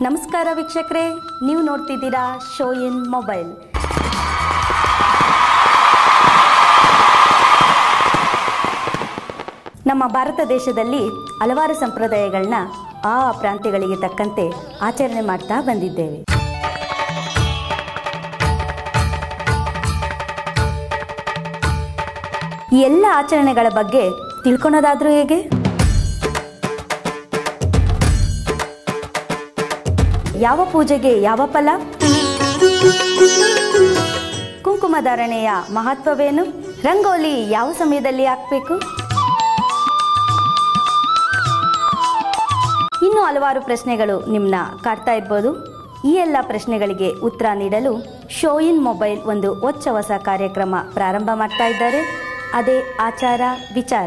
ನಮಸ್ಕಾರ ವೀಕ್ಷಕರೇ ನೀವು ನೋಡ್ತಿದ್ದೀರಾ ಶೋ ಇನ್ ಮೊಬೈಲ್ ನಮ್ಮ ಭಾರತ ದೇಶದಲ್ಲಿ ಹಲವಾರು ಸಂಪ್ರದಾಯಗಳನ್ನ ಆ ಆ ಪ್ರಾಂತ್ಯಗಳಿಗೆ ತಕ್ಕಂತೆ ಆಚರಣೆ ಮಾಡ್ತಾ ಬಂದಿದ್ದೇವೆ ಈ ಎಲ್ಲ ಆಚರಣೆಗಳ ಬಗ್ಗೆ ತಿಳ್ಕೊಳೋದಾದ್ರೂ ಹೇಗೆ ಯಾವ ಪೂಜೆಗೆ ಯಾವ ಫಲ ಕುಂಕುಮ ಧಾರಣೆಯ ಮಹತ್ವವೇನು ರಂಗೋಲಿ ಯಾವ ಸಮಯದಲ್ಲಿ ಹಾಕಬೇಕು ಇನ್ನು ಹಲವಾರು ಪ್ರಶ್ನೆಗಳು ನಿಮ್ಮನ್ನ ಕಾಡ್ತಾ ಇರ್ಬೋದು ಈ ಎಲ್ಲ ಪ್ರಶ್ನೆಗಳಿಗೆ ಉತ್ತರ ನೀಡಲು ಶೋ ಇನ್ ಮೊಬೈಲ್ ಒಂದು ಹೊಚ್ಚ ಹೊಸ ಕಾರ್ಯಕ್ರಮ ಪ್ರಾರಂಭ ಮಾಡ್ತಾ ಇದ್ದಾರೆ ಅದೇ ಆಚಾರ ವಿಚಾರ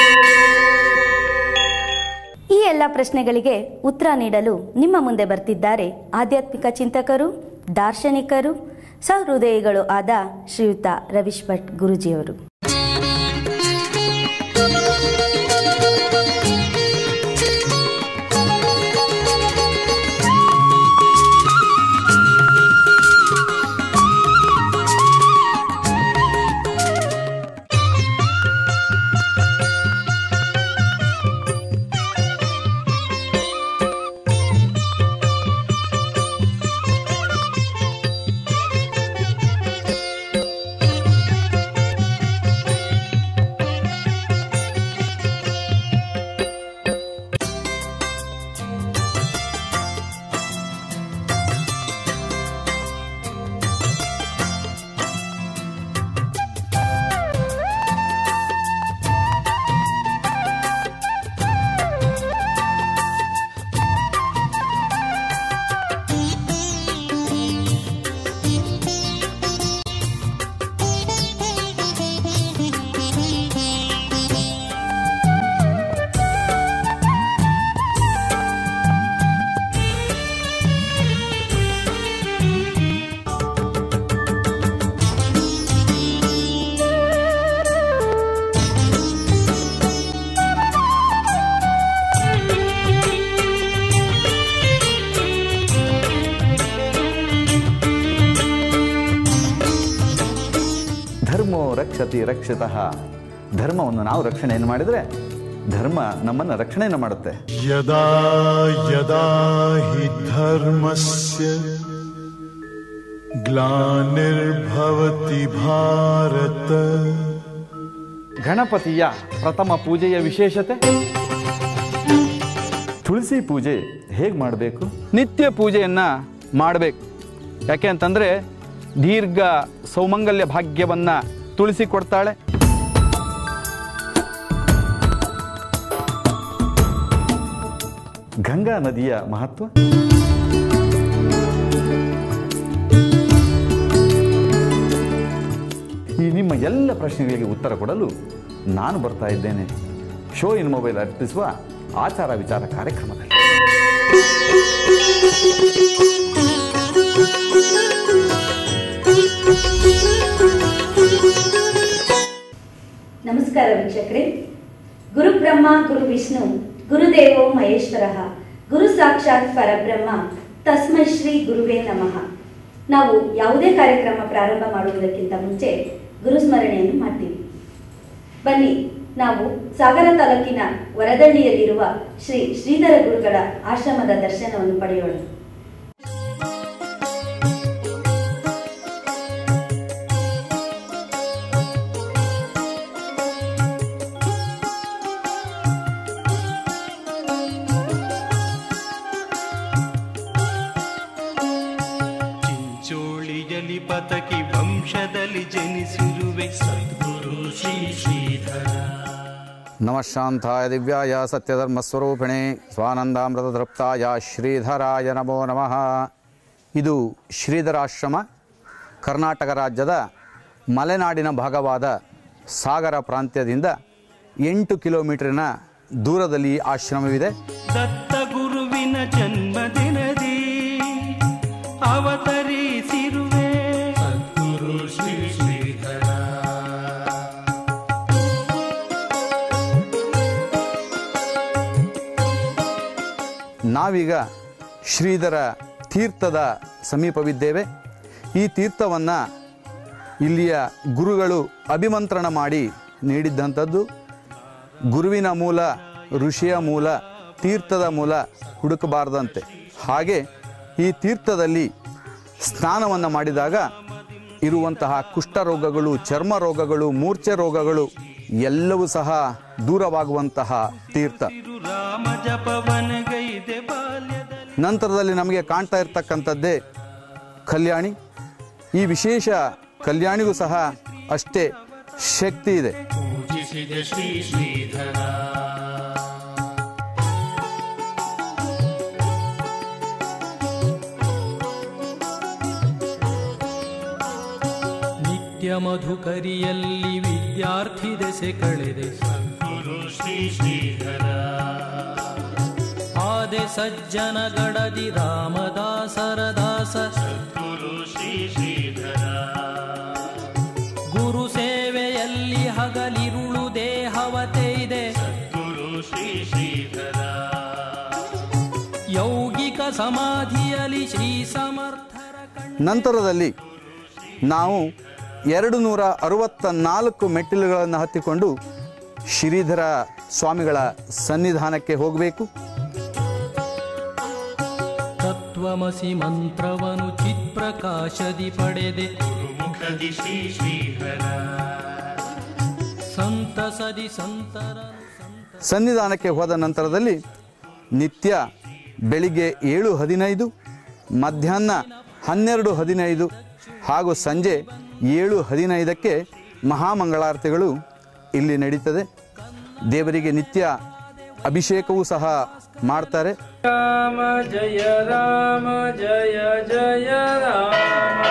ಈ ಎಲ್ಲ ಪ್ರಶ್ನೆಗಳಿಗೆ ಉತ್ತರ ನೀಡಲು ನಿಮ್ಮ ಮುಂದೆ ಬರ್ತಿದ್ದಾರೆ ಆಧ್ಯಾತ್ಮಿಕ ಚಿಂತಕರು ದಾರ್ಶನಿಕರು ಸಹೃದಯಿಗಳು ಆದ ಶ್ರೀಯುತ ರವೀಶ್ ಭಟ್ ಗುರುಜಿಯವರು ಧರ್ಮೋ ರಕ್ಷತಿ ರಕ್ಷಿತಃ ಧರ್ಮವನ್ನು ನಾವು ರಕ್ಷಣೆಯನ್ನು ಮಾಡಿದರೆ ಧರ್ಮ ನಮ್ಮನ್ನು ರಕ್ಷಣೆಯನ್ನು ಮಾಡುತ್ತೆ यदा यदा हि धर्मस्य ग्लानिर्भवति भारत ಗಣಪತಿಯ ಪ್ರಥಮ ಪೂಜೆಯ ವಿಶೇಷತೆ ತುಳಸಿ ಪೂಜೆ ಹೇಗೆ ಮಾಡಬೇಕು ನಿತ್ಯ ಪೂಜೆಯನ್ನ ಮಾಡಬೇಕು ಯಾಕೆ ಅಂತಂದ್ರೆ ದೀರ್ಘ ಸೌಮಂಗಲ್ಯ ಭಾಗ್ಯವನ್ನ ತುಳಸಿ ಕೊಡ್ತಾಳೆ ಗಂಗಾ ನದಿಯ ಮಹತ್ವ ಈ ನಿಮ್ಮ ಎಲ್ಲ ಪ್ರಶ್ನೆಗಳಿಗೆ ಉತ್ತರ ಕೊಡಲು ನಾನು ಬರ್ತಾ ಇದ್ದೇನೆ ಶೋ ಇನ್ ಮೊಬೈಲ್ ಅರ್ಪಿಸುವ ಆಚಾರ ವಿಚಾರ ಕಾರ್ಯಕ್ರಮದಲ್ಲಿ ನಮಸ್ಕಾರ ವೀಕ್ಷಕರೇ ಗುರು ಬ್ರಹ್ಮ ಗುರು ವಿಷ್ಣು ಗುರುದೇವೋ ಮಹೇಶ್ವರ ಗುರು ಸಾಕ್ಷಾತ್ ಪರಬ್ರಹ್ಮ ತಸ್ಮೈ ಶ್ರೀ ಗುರುವೇ ನಮಃ ನಾವು ಯಾವುದೇ ಕಾರ್ಯಕ್ರಮ ಪ್ರಾರಂಭ ಮಾಡುವುದಕ್ಕಿಂತ ಮುಂಚೆ ಗುರುಸ್ಮರಣೆಯನ್ನು ಮಾಡ್ತೀವಿ ಬನ್ನಿ ನಾವು ಸಾಗರ ತಾಲೂಕಿನ ವರದಳ್ಳಿಯಲ್ಲಿರುವ ಶ್ರೀ ಶ್ರೀಧರ ಗುರುಗಳ ಆಶ್ರಮದ ದರ್ಶನವನ್ನು ಪಡೆಯೋಣ ಚಿಂಚೋಳಿಯಲ್ಲಿ ಪತಕಿ ವಂಶದಲ್ಲಿ ಜನಿಸಿರುವೆ ಸದ್ಗುರು ಶ್ರೀ ಶ್ರೀಧರ ನಮಃಶಾಂತಾಯ ದಿವ್ಯಾಯ ಸತ್ಯಧರ್ಮಸ್ವರೂಪಿಣೆ ಸ್ವಾನಂದಾಮೃತದೃಪ್ತಾಯ ಶ್ರೀಧರಾಯ ನಮೋ ನಮಃ ಇದು ಶ್ರೀಧರಾಶ್ರಮ ಕರ್ನಾಟಕ ರಾಜ್ಯದ ಮಲೆನಾಡಿನ ಭಾಗವಾದ ಸಾಗರ ಪ್ರಾಂತ್ಯದಿಂದ ಎಂಟು ಕಿಲೋಮೀಟರಿನ ದೂರದಲ್ಲಿ ಈ ಆಶ್ರಮವಿದೆ ದತ್ತ ಗುರುವಿನ ಜನ್ಮದಿನದಿ ಅವತರಿಸಿರುವೆ ಸದ್ಗುರು ಶ್ರೀ ಶ್ರೀಧರ ನಾವೀಗ ಶ್ರೀಧರ ತೀರ್ಥದ ಸಮೀಪವಿದ್ದೇವೆ ಈ ತೀರ್ಥವನ್ನು ಇಲ್ಲಿಯ ಗುರುಗಳು ಅಭಿಮಂತ್ರಣ ಮಾಡಿ ನೀಡಿದ್ದಂಥದ್ದು ಗುರುವಿನ ಮೂಲ ಋಷಿಯ ಮೂಲ ತೀರ್ಥದ ಮೂಲ ಹುಡುಕಬಾರದಂತೆ ಹಾಗೆ ಈ ತೀರ್ಥದಲ್ಲಿ ಸ್ನಾನವನ್ನು ಮಾಡಿದಾಗ ಇರುವಂತಹ ಕುಷ್ಠರೋಗಗಳು ಚರ್ಮ ರೋಗಗಳು ಮೂರ್ಛೆ ರೋಗಗಳು ಎಲ್ಲವೂ ಸಹ ದೂರವಾಗುವಂತಹ ತೀರ್ಥ ರಾಮ ಜಪವನಗೈದೆ ಬಾಲ್ಯದಲ್ಲಿ ನಂತರದಲ್ಲಿ ನಮಗೆ ಕಾಣ್ತಾ ಇರ್ತಕ್ಕಂಥದ್ದೇ ಕಲ್ಯಾಣಿ ಈ ವಿಶೇಷ ಕಲ್ಯಾಣಿಗೂ ಸಹ ಅಷ್ಟೇ ಶಕ್ತಿ ಇದೆ ಪೂಜಿಸಿದ ಶ್ರೀ ಶ್ರೀಧರ ನಿತ್ಯ ಮಧುಕರಿಯಲ್ಲಿ ವಿದ್ಯಾರ್ಥಿ ದೆಸೆ ಕಳೆದೆ ಗುರು ಶ್ರೀ ಶ್ರೀಧರ ಆದೆ ಸಜ್ಜನ ಗಡದಿ ರಾಮದಾಸರ ದಾಸ ಗುರು ಶ್ರೀ ಶ್ರೀಧರ ಗುರು ಸೇವೆಯಲ್ಲಿ ಹಗಲಿರುಳು ದೇಹವತೆಯಿದೆ ಗುರು ಶ್ರೀ ಶ್ರೀಧರ ಯೌಗಿಕ ಸಮಾಧಿಯಲ್ಲಿ ಶ್ರೀ ಸಮರ್ಥರ ಕಣ್ಣ ನಂತರದಲ್ಲಿ ನಾವು ಎರಡು ನೂರ ಅರವತ್ತ ನಾಲ್ಕು ಮೆಟ್ಟಿಲುಗಳನ್ನು ಹತ್ತಿಕೊಂಡು ಶ್ರೀಧರ ಸ್ವಾಮಿಗಳ ಸನ್ನಿಧಾನಕ್ಕೆ ಹೋಗಬೇಕು ತತ್ವಮಸಿ ಮಂತ್ರವನು ಚಿತ್ಪ್ರಕಾಶದಿ ಪಡೆದೆ ಮುಖದಿ ಶ್ರೀ ಶ್ರೀಧರ ಸಂತಸದಿ ಸಂತರ ಸನ್ನಿಧಾನಕ್ಕೆ ಹೋದ ನಂತರದಲ್ಲಿ ನಿತ್ಯ ಬೆಳಿಗ್ಗೆ ಏಳು ಹದಿನೈದು ಮಧ್ಯಾಹ್ನ ಹನ್ನೆರಡು ಹದಿನೈದು ಹಾಗೂ ಸಂಜೆ ಏಳು ಹದಿನೈದಕ್ಕೆ ಮಹಾಮಂಗಳಾರತಿಗಳು ಇಲ್ಲಿ ನಡೀತದೆ ದೇವರಿಗೆ ನಿತ್ಯ ಅಭಿಷೇಕವೂ ಸಹ ಮಾಡ್ತಾರೆ ರಾಮ ಜಯ ರಾಮ ಜಯ ಜಯ ರಾಮ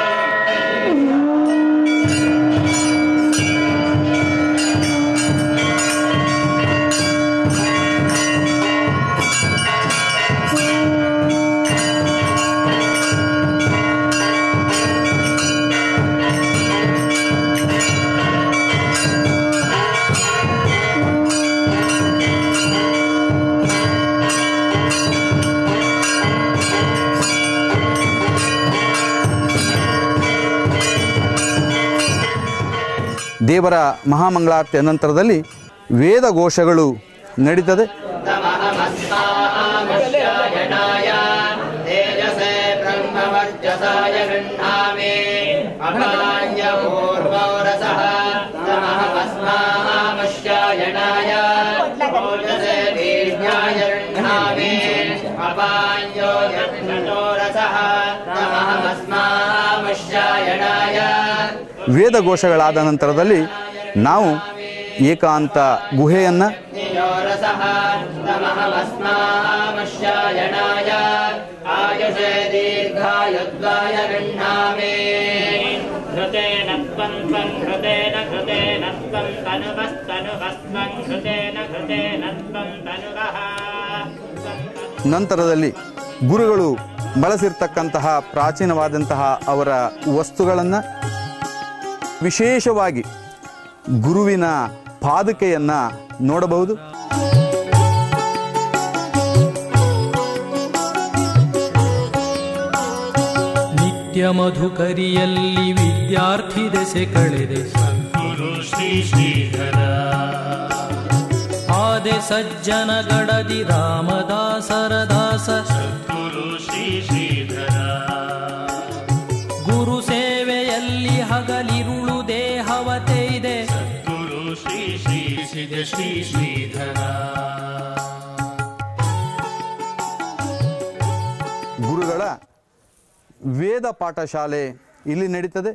ದೇವರ ಮಹಾಮಂಗಳಾರತಿ ಅನಂತರದಲ್ಲಿ ವೇದ ಘೋಷಗಳು ನಡೀತದೆ तेजसे ब्रह्मवर्चसाय गृह्णामि अपान्यपूर्वौरसः तमहमस्मामश्यायणाय ओजसे वीर्याय गृह्णामि अपान्यो यक्षतोरसः तमहमस्मामश्यायणाय ವೇದ ಘೋಷಗಳಾದ ನಂತರದಲ್ಲಿ ನಾವು ಏಕಾಂತ ಗುಹೆಯನ್ನು निजोरसः तमहमस्मामश्यायणाय आयुषे दीर्घायुद्वाय गृह्णामि घृतेन त्वं त्वं घृतेन घृतेन त्वं तनुवस्तनुवस्त्वं घृतेन घृतेन त्वं तनुवः ನಂತರದಲ್ಲಿ ಗುರುಗಳು ಬಳಸಿರ್ತಕ್ಕಂತಹ ಪ್ರಾಚೀನವಾದಂತಹ ಅವರ ವಸ್ತುಗಳನ್ನು ವಿಶೇಷವಾಗಿ ಗುರುವಿನ ಪಾದುಕೆಯನ್ನು ನೋಡಬಹುದು ನಿತ್ಯ ಮಧುಕರಿಯಲ್ಲಿ ವಿದ್ಯಾರ್ಥಿ ದೆಸೆ ಕಳೆದೆ ಗುರು ಶ್ರೀ ಶ್ರೀಧರ ಆದೆ ಸಜ್ಜನ ಗಡದಿ ರಾಮದಾಸರ ದಾಸ ಗುರು ಶ್ರೀ ಶ್ರೀಧರ ಗುರು ಸೇವೆಯಲ್ಲಿ ಹಗಲಿರುಳು ದೇಹವತೆಯಿದೆ ಗುರು ಶ್ರೀ ಶ್ರೀಸಿದ ಶ್ರೀ ಶ್ರೀಧರ ಗುರುಗಳ ವೇದ ಪಾಠಶಾಲೆ ಇಲ್ಲಿ ನಡೀತದೆ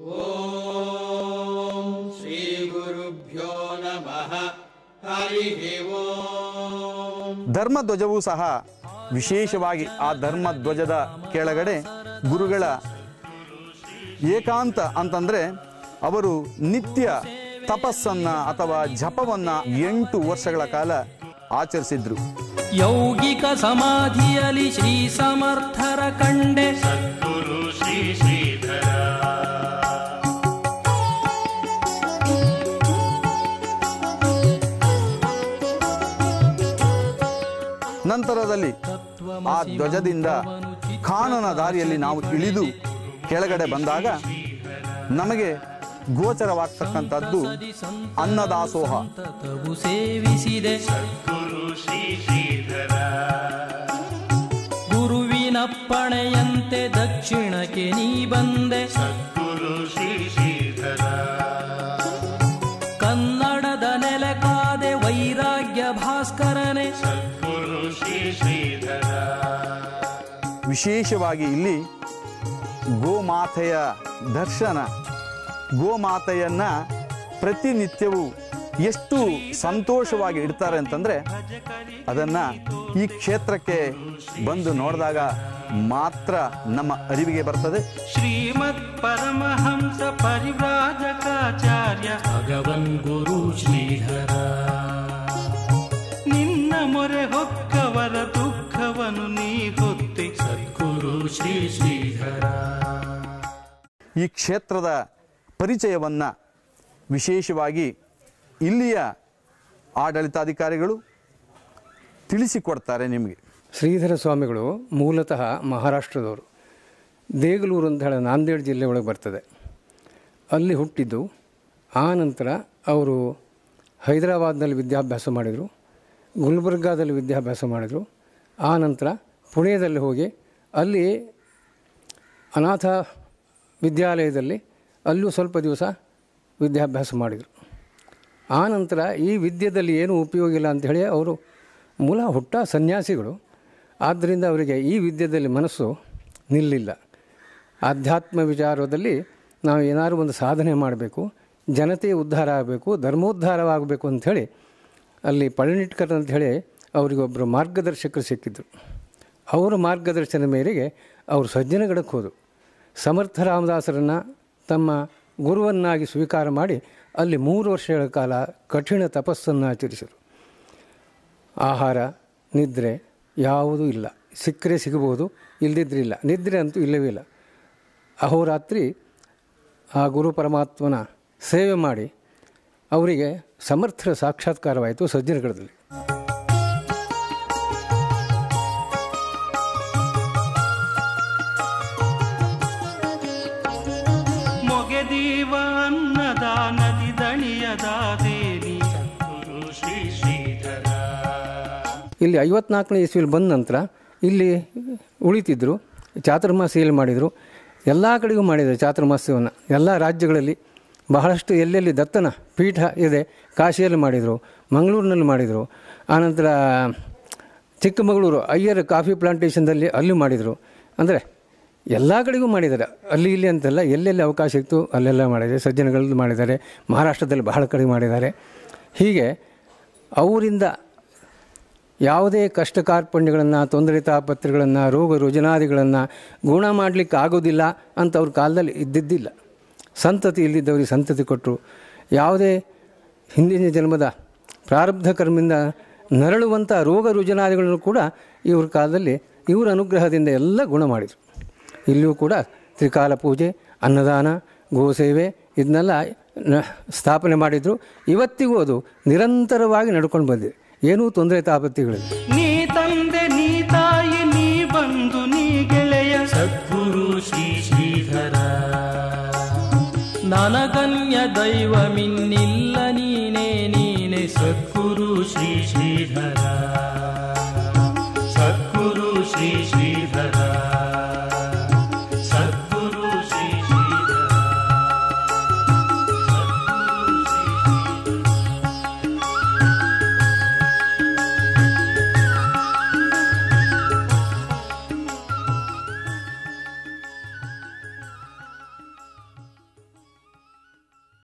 श्रीगुरुभ्यो नमः हरिः ओम् ಧರ್ಮಧ್ವಜವೂ ಸಹ ವಿಶೇಷವಾಗಿ ಆ ಧರ್ಮಧ್ವಜದ ಕೆಳಗಡೆ ಗುರುಗಳ ಏಕಾಂತ ಅಂತಂದ್ರೆ ಅವರು ನಿತ್ಯ ತಪಸ್ಸನ್ನ ಅಥವಾ ಜಪವನ್ನ ಎಂಟು ವರ್ಷಗಳ ಕಾಲ ಆಚರಿಸಿದ್ರು ಯೌಗಿಕ ಸಮಾಧಿಯಲ್ಲಿ ಶ್ರೀ ಸಮರ್ಥರ ಕಂಡೆ ಗುರು ಶ್ರೀ ಶ್ರೀಧರ ನಂತರದಲ್ಲಿ ಆ ಧ್ವಜದಿಂದ ಕಾನೂನ ದಾರಿಯಲ್ಲಿ ನಾವು ಇಳಿದು ಕೆಳಗಡೆ ಬಂದಾಗ ನಮಗೆ ಗೋಚರವಾಗ್ತಕ್ಕಂಥದ್ದು ಅನ್ನದಾಸೋಹ ತತವು ಸೇವಿಸಿದೆ ಗುರು ಶ್ರೀ ಶ್ರೀಧರ ಗುರುವಿನಪ್ಪಣೆಯಂತೆ ದಕ್ಷಿಣಕ್ಕೆ ನೀ ಬಂದೆ ಗುರು ಶ್ರೀ ಶ್ರೀಧರ ಕನ್ನಡದ ನೆಲೆ ಕಾದೆ ವೈರಾಗ್ಯ ಭಾಸ್ಕರನೆ ಗುರು ಶ್ರೀ ಶ್ರೀಧರ ವಿಶೇಷವಾಗಿ ಇಲ್ಲಿ ಗೋಮಾತೆಯ ದರ್ಶನ ಗೋಮಾತೆಯನ್ನ ಪ್ರತಿನಿತ್ಯವೂ ಎಷ್ಟು ಸಂತೋಷವಾಗಿ ಇಡ್ತಾರೆ ಅಂತಂದ್ರೆ ಅದನ್ನ ಈ ಕ್ಷೇತ್ರಕ್ಕೆ ಬಂದು ನೋಡಿದಾಗ ಮಾತ್ರ ನಮ್ಮ ಅರಿವಿಗೆ ಬರ್ತದೆ ಶ್ರೀಮತ್ ಪರಮಹಂಸ ಪರಿವ್ರಾಜಕಾಚಾರ್ಯ ಭಗವನ್ ಗುರು ಶ್ರೀಧರ ನಿನ್ನ ಮೊರೆ ಹೊಕ್ಕವರ ದುಃಖವನ್ನು ನೀ ಹೊತ್ತೆ ಸದ್ಗುರು ಶ್ರೀ ಶ್ರೀಧರ ಈ ಕ್ಷೇತ್ರದ ಪರಿಚಯವನ್ನ ವಿಶೇಷವಾಗಿ ಇಲ್ಲಿಯ ಆಡಳಿತಾಧಿಕಾರಿಗಳು ತಿಳಿಸಿಕೊಡ್ತಾರೆ ನಿಮಗೆ ಶ್ರೀಧರ ಸ್ವಾಮಿಗಳು ಮೂಲತಃ ಮಹಾರಾಷ್ಟ್ರದವರು ದೇಗಲೂರು ಅಂತ ಹೇಳಿ ನಾಂದೇಡ್ ಜಿಲ್ಲೆ ಒಳಗೆ ಬರ್ತದೆ ಅಲ್ಲಿ ಹುಟ್ಟಿದ್ದು ಆ ನಂತರ ಅವರು ಹೈದರಾಬಾದ್ನಲ್ಲಿ ವಿದ್ಯಾಭ್ಯಾಸ ಮಾಡಿದರು ಗುಲ್ಬರ್ಗಾದಲ್ಲಿ ವಿದ್ಯಾಭ್ಯಾಸ ಮಾಡಿದರು ಆ ನಂತರ ಪುಣೆಯಲ್ಲಿ ಹೋಗಿ ಅಲ್ಲಿ ಅನಾಥ ವಿದ್ಯಾಲಯದಲ್ಲಿ ಅಲ್ಲೂ ಸ್ವಲ್ಪ ದಿವಸ ವಿದ್ಯಾಭ್ಯಾಸ ಮಾಡಿದರು ಆ ನಂತರ ಈ ವಿದ್ಯೆದಲ್ಲಿ ಏನೂ ಉಪಯೋಗ ಇಲ್ಲ ಅಂಥೇಳಿ ಅವರು ಮೂಲ ಹುಟ್ಟ ಸನ್ಯಾಸಿಗಳು ಆದ್ದರಿಂದ ಅವರಿಗೆ ಈ ವಿದ್ಯೆಯಲ್ಲಿ ಮನಸ್ಸು ನಿಲ್ಲಿಲ್ಲ ಆಧ್ಯಾತ್ಮ ವಿಚಾರದಲ್ಲಿ ನಾವು ಏನಾದರೂ ಒಂದು ಸಾಧನೆ ಮಾಡಬೇಕು ಜನತೆಯ ಉದ್ಧಾರ ಆಗಬೇಕು ಧರ್ಮೋದ್ಧಾರವಾಗಬೇಕು ಅಂಥೇಳಿ ಅಲ್ಲಿ ಪಳನಿಟ್ಕರ್ ಅಂಥೇಳಿ ಅವರಿಗೊಬ್ಬರು ಮಾರ್ಗದರ್ಶಕರು ಸಿಕ್ಕಿದ್ರು ಅವರ ಮಾರ್ಗದರ್ಶನ ಮೇರೆಗೆ ಅವರು ಸಜ್ಜನಗಡಕ್ಕೆ ಹೋದರು ಸಮರ್ಥ ರಾಮದಾಸರನ್ನು ತಮ್ಮ ಗುರುವನ್ನಾಗಿ ಸ್ವೀಕಾರ ಮಾಡಿ ಅಲ್ಲಿ ಮೂರು ವರ್ಷಗಳ ಕಾಲ ಕಠಿಣ ತಪಸ್ಸನ್ನು ಆಚರಿಸಿದರು ಆಹಾರ ನಿದ್ರೆ ಯಾವುದೂ ಇಲ್ಲ ಸಿಕ್ಕರೆ ಸಿಗಬಹುದು ಇಲ್ಲದಿದ್ದರೆ ಇಲ್ಲ ನಿದ್ರೆ ಅಂತೂ ಇಲ್ಲವೇ ಇಲ್ಲ ಅಹೋರಾತ್ರಿ ಆ ಗುರು ಪರಮಾತ್ಮನ ಸೇವೆ ಮಾಡಿ ಅವರಿಗೆ ಸಮರ್ಥರ ಸಾಕ್ಷಾತ್ಕಾರವಾಯಿತು ಸಜ್ಜನಗಡದಲ್ಲಿ ಮೊಗೆದೀವ ಅನ್ನದ ನದಿ ದಣಿಯದ ದೇವಿ ಗುರು ಶ್ರೀ ಶ್ರೀಧರ ಇಲ್ಲಿ ಐವತ್ನಾಲ್ಕನೇ ಇಸ್ವಿಲಿ ಬಂದ ನಂತರ ಇಲ್ಲಿ ಉಳಿತಿದ್ದರು ಚಾತುರ್ಮಾಸಿಯಲ್ಲಿ ಮಾಡಿದರು ಎಲ್ಲ ಕಡೆಗೂ ಮಾಡಿದ್ದಾರೆ ಚಾತುರ್ಮಾಸ್ಯವನ್ನು ಎಲ್ಲ ರಾಜ್ಯಗಳಲ್ಲಿ ಬಹಳಷ್ಟು ಎಲ್ಲೆಲ್ಲಿ ದತ್ತನ ಪೀಠ ಇದೆ ಕಾಶಿಯಲ್ಲಿ ಮಾಡಿದರು ಮಂಗಳೂರಿನಲ್ಲಿ ಮಾಡಿದರು ಆನಂತರ ಚಿಕ್ಕಮಗಳೂರು ಅಯ್ಯರ್ ಕಾಫಿ ಪ್ಲಾಂಟೇಷನ್ದಲ್ಲಿ ಅಲ್ಲೂ ಮಾಡಿದರು ಅಂದರೆ ಎಲ್ಲ ಕಡೆಗೂ ಮಾಡಿದ್ದಾರೆ ಅಲ್ಲಿ ಇಲ್ಲಿ ಅಂತೆಲ್ಲ ಎಲ್ಲೆಲ್ಲಿ ಅವಕಾಶ ಇತ್ತು ಅಲ್ಲೆಲ್ಲ ಮಾಡಿದ್ದಾರೆ ಸಜ್ಜನಗಳದ್ದು ಮಾಡಿದ್ದಾರೆ ಮಹಾರಾಷ್ಟ್ರದಲ್ಲಿ ಬಹಳ ಕಡೆ ಮಾಡಿದ್ದಾರೆ ಹೀಗೆ ಅವರಿಂದ ಯಾವುದೇ ಕಷ್ಟ ಕಾರ್ಪಣ್ಯಗಳನ್ನು ತೊಂದರೆ ತಾಪತ್ರಗಳನ್ನು ರೋಗ ರುಜನಾದಿಗಳನ್ನು ಗುಣ ಮಾಡಲಿಕ್ಕೆ ಆಗೋದಿಲ್ಲ ಅಂತ ಅವ್ರ ಕಾಲದಲ್ಲಿ ಇದ್ದಿದ್ದಿಲ್ಲ ಸಂತತಿ ಇಲ್ಲಿದ್ದವರಿಗೆ ಸಂತತಿ ಕೊಟ್ಟರು ಯಾವುದೇ ಹಿಂದಿನ ಜನ್ಮದ ಪ್ರಾರಬ್ಧ ಕರ್ಮದಿಂದ ನರಳುವಂಥ ರೋಗ ರುಜನಾದಿಗಳನ್ನು ಕೂಡ ಇವ್ರ ಕಾಲದಲ್ಲಿ ಇವರ ಅನುಗ್ರಹದಿಂದ ಎಲ್ಲ ಗುಣ ಮಾಡಿದರು ಇಲ್ಲಿಯೂ ಕೂಡ ತ್ರಿಕಾಲ ಪೂಜೆ ಅನ್ನದಾನ ಗೋಸೇವೆ ಇದನ್ನೆಲ್ಲ ನ- ಸ್ಥಾಪನೆ ಮಾಡಿದರು ಇವತ್ತಿಗೂ ಅದು ನಿರಂತರವಾಗಿ ನಡ್ಕೊಂಡು ಬಂದಿದೆ ಏನೂ ತೊಂದರೆ ತಾಪತ್ಯಗಳಿಲ್ಲ ನೀ ತಂದೆ ನೀ ತಾಯಿ ನೀ ಬಂಧು ನೀ ಗೆಳೆಯ ಸದ್ಗುರು ಶ್ರೀ ಶ್ರೀಧರ ನನಗನ್ಯ ದೈವಮಿನ್ನಿ